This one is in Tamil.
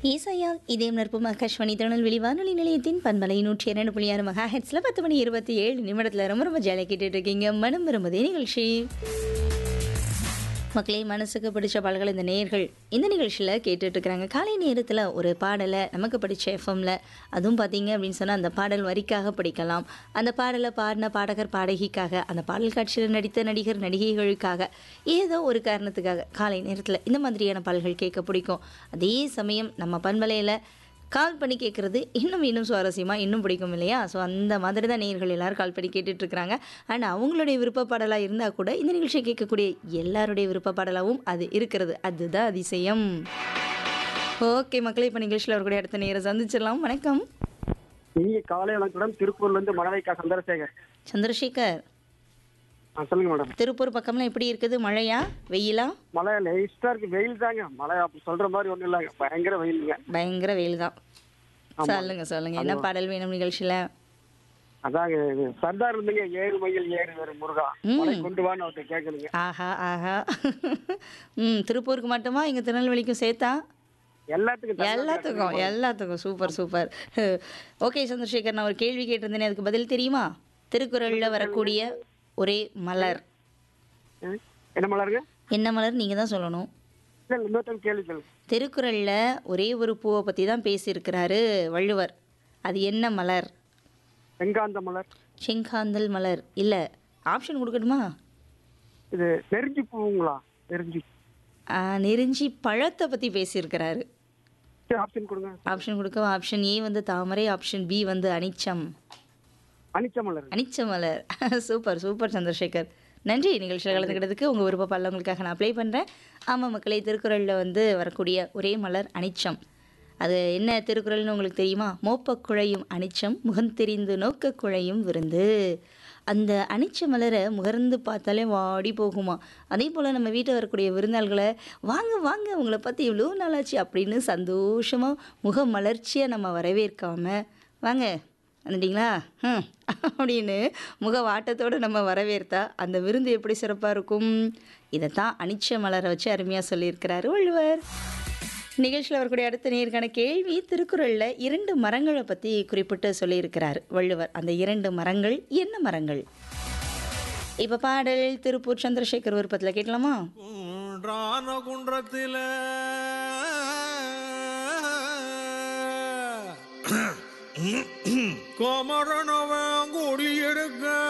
ஈசையால் இதயம் நற்பும் ஆகாஷ்வாணி திருநெல்வேலி வானொலி நிலையத்தின் பண்பலை நூற்றி இரண்டு புள்ளி ஆறு மகா ஹெட்ஸில் பத்து மணி இருபத்தி ஏழு நிமிடத்தில் ரொம்ப ரொம்ப ஜாலியாக கேட்டுட்டு இருக்கீங்க மனம் விரும்புதே நிகழ்ச்சி மக்களே மனசுக்கு பிடிச்ச பாடல்கள் இந்த நேர்கள் இந்த நிகழ்ச்சியில் கேட்டுட்டு இருக்கிறாங்க காலை நேரத்தில் ஒரு பாடலை நமக்கு பிடிச்ச எஃப்எம்ல அதுவும் பார்த்தீங்க அப்படின்னு சொன்னால் அந்த பாடல் வரிக்காக படிக்கலாம் அந்த பாடலை பாடின பாடகர் பாடகிக்காக அந்த பாடல் காட்சியில் நடித்த நடிகர் நடிகைகளுக்காக ஏதோ ஒரு காரணத்துக்காக காலை நேரத்தில் இந்த மாதிரியான பாடல்கள் கேட்க பிடிக்கும் அதே சமயம் நம்ம பண்பலையில் கால் பண்ணி கேட்குறது இன்னும் இன்னும் சுவாரஸ்யமாக இன்னும் பிடிக்கும் இல்லையா ஸோ அந்த மாதிரி தான் நேயர்கள் எல்லாரும் கால் பண்ணி கேட்டுட்ருக்குறாங்க அண்ட் அவங்களுடைய விருப்ப பாடலாக இருந்தால் கூட இந்த நிகழ்ச்சியை கேட்கக்கூடிய எல்லாருடைய விருப்ப பாடலாகவும் அது இருக்கிறது அதுதான் அதிசயம் ஓகே மக்களே இப்போ நிகழ்ச்சியில் அவர்களுடைய அடுத்த நேரம் சந்திச்சிடலாம் வணக்கம் இனிய காலை வணக்கம் திருப்பூர்ல இருந்து மணவைக்கா சந்திரசேகர் சந்திரசேகர் ஆ, சொல்லுங்க மேடம் திருப்பூர் பக்கம்லாம் எப்படி இருக்குது மழையா வெயிலா மழை லைஸ்டா இருக்கு வெயில் தாங்க மழை அப்படி சொல்ற மாதிரி ஒண்ணும் இல்லைங்க பயங்கர வெயிலுங்க பயங்கர வெயில் தான் ஆமா. சொல்லுங்க சொல்லுங்க என்ன பாடல் வேணும் நிகழ்ச்சியில் அதாங்க இது சர்தார் இருந்துங்க ஏறு மயில் ஏறு வேறு முருகா ம். மழை கொண்டு வான்னு அவர்கிட்ட கேட்கணுங்க ஆஹா ஆஹா ம் திருப்பூருக்கு மட்டுமா இங்கே திருநெல்வேலிக்கும் சேர்த்தா எல்லாத்துக்கும் தமிழ்நாட்டுல எல்லாத்துக்கும் எல்லாத்துக்கும் சூப்பர் சூப்பர் ஓகே சந்திரசேகர் நான் ஒரு கேள்வி கேட்டிருந்தேனே அதுக்கு பதில் தெரியுமா திருக்குறளில் வரக்கூடிய ஒரே மலர் ஆ, என்ன மலருங்க என்ன மலர் நீங்கள் தான் சொல்லணும் இல்ல இல்ல, இன்னொருத்தன் கேள்வி கேளுங்க திருக்குறளில் ஒரே ஒரு பூவை பற்றி தான் பேசியிருக்கிறாரு வள்ளுவர் அது என்ன மலர் வெங்காந்த மலர் செங்காந்தல் மலர் இல்லை ஆப்ஷன் கொடுக்கணுமா இது நெருஞ்சி பூவுங்களா நெருஞ்சி ஆ, நெருஞ்சி பழத்தை பற்றி பேசியிருக்கிறாரு சரி, ஆப்ஷன் கொடுங்க ஆப்ஷன் கொடுக்க ஆப்ஷன் ஏ வந்து தாமரை ஆப்ஷன் பி வந்து அனிச்சம் அனிச்ச மலர் அனிச்ச மலர் சூப்பர் சூப்பர் சந்திரசேகர் நன்றி நிகழ்ச்சியில் கலந்துக்கிட்டதுக்கு உங்கள் விருப்ப பாடல் உங்களுக்காக நான் அப்ளை பண்ணுறேன் ஆமாம் மக்களை திருக்குறளில் வந்து வரக்கூடிய ஒரே மலர் அனிச்சம் அது என்ன திருக்குறள்னு உங்களுக்கு தெரியுமா மோப்பக் குழையும் அனிச்சம் முகந்தெரிந்து நோக்கக் குழையும் விருந்து அந்த அனிச்ச மலரை முகர்ந்து பார்த்தாலே வாடி போகுமா அதே போல் நம்ம வீட்டில் வரக்கூடிய விருந்தாள்களை வாங்க வாங்க உங்களை பற்றி இவ்வளோ நாளாச்சு அப்படின்னு சந்தோஷமாக முக மலர்ச்சியாக நம்ம வரவேற்காம வாங்க வந்துட்டீங்களா ம் அப்படின்னு முக வாட்டத்தோடு நம்ம வரவேற்றா அந்த விருந்து எப்படி சிறப்பாக இருக்கும் இதைத்தான் அனிச்ச மலரை வச்சு அருமையாக சொல்லியிருக்கிறாரு வள்ளுவர் நிகழ்ச்சியில் வரக்கூடிய அடுத்த நேருக்கான கேள்வி திருக்குறளில் இரண்டு மரங்களை பற்றி குறிப்பிட்டு சொல்லியிருக்கிறார் வள்ளுவர் அந்த இரண்டு மரங்கள் என்ன மரங்கள் இப்போ பாடல் திருப்பூர் சந்திரசேகர் விருப்பத்தில் கேட்கலாமா குன்றான குன்றத்தில கோமரனவன் கொடி எடுக்க